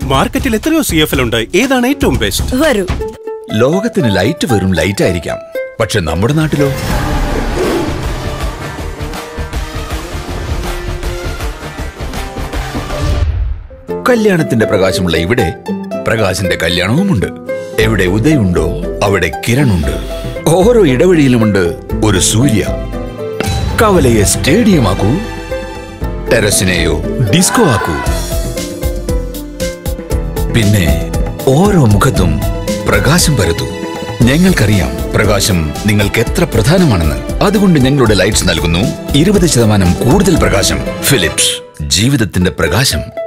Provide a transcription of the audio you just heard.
മാർക്കറ്റിൽ എത്രയോ C F L ഉണ്ട് ഏതാണ് ഏറ്റവും ബെസ്റ്റ് വരൂ ലോകത്തിന് ലൈറ്റ് വെറും ലൈറ്റ് ആയിരിക്കാം പക്ഷെ നമ്മുടെ നാട്ടിലോ കല്യാണത്തിന്റെ പ്രകാശമുള്ള ഇവിടെ പ്രകാശിന്റെ കല്യാണവുമുണ്ട് എവിടെ ഉദയുണ്ടോ അവിടെ കിരണുണ്ട് ഓരോ ഇടവഴിയിലുമുണ്ട് ഒരു സൂര്യ കവലയെ സ്റ്റേഡിയമാക്കൂ ടെറസിനെയോ ഡിസ്കോ ആക്കൂ പിന്നെ ഓരോ മുഖത്തും പ്രകാശം പരത്തൂ ഞങ്ങൾക്കറിയാം പ്രകാശം നിങ്ങൾക്ക് എത്ര പ്രധാനമാണെന്ന് അതുകൊണ്ട് ഞങ്ങളുടെ ലൈറ്റ്സ് നൽകുന്നു ഇരുപത് ശതമാനം കൂടുതൽ പ്രകാശം ഫിലിപ്സ് ജീവിതത്തിന്റെ പ്രകാശം